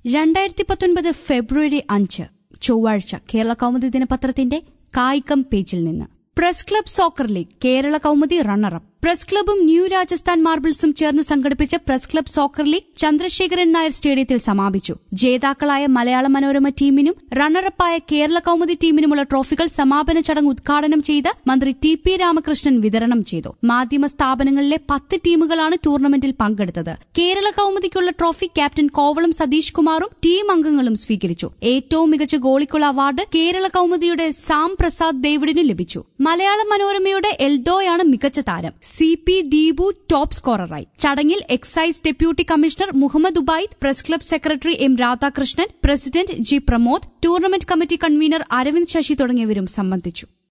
രണ്ടായിരത്തി പത്തൊൻപത് ഫെബ്രുവരി അഞ്ച് ചൊവ്വാഴ്ച കേരള കൗമുദി ദിനപത്രത്തിന്റെ കായികം പേജിൽ നിന്ന് press club soccer league Kerala Kaumudi runner up press ക്ലബും ന്യൂ രാജസ്ഥാൻ മാർബിൾസും ചേർന്ന് സംഘടിപ്പിച്ച press club soccer league Chandrasekharan Nair സ്റ്റേഡിയത്തിൽ സമാപിച്ചു ജേതാക്കളായ മലയാള മനോരമ ടീമിനും റണ്ണറപ്പായ കേരള കൗമുദി ടീമിനുമുള്ള ട്രോഫികൾ സമാപന ചടങ്ങ് ഉദ്ഘാടനം ചെയ്ത് മന്ത്രി ടി പി രാമകൃഷ്ണൻ വിതരണം ചെയ്തു മാധ്യമ സ്ഥാപനങ്ങളിലെ പത്ത് ടീമുകളാണ് ടൂർണമെന്റിൽ പങ്കെടുത്തത് കേരള കൗമുദിക്കുള്ള ട്രോഫി ക്യാപ്റ്റൻ കോവളം സതീഷ് കുമാറും ടീം അംഗങ്ങളും സ്വീകരിച്ചു ഏറ്റവും മികച്ച ഗോളിക്കുള്ള അവാർഡ് കേരള കൗമുദിയുടെ സാം പ്രസാദ് ഡേവിഡിന് ലഭിച്ചു മലയാള മനോരമയുടെ എൽദോയാണ് മികച്ച താരം സി പി ദീപു ടോപ്പ് സ്കോററായി ചടങ്ങിൽ excise deputy commissioner Muhammad Ubaid press club secretary M Radhakrishnan president G Pramod tournament committee convener Aravind Sasi തുടങ്ങിയവരും സംബന്ധിച്ചു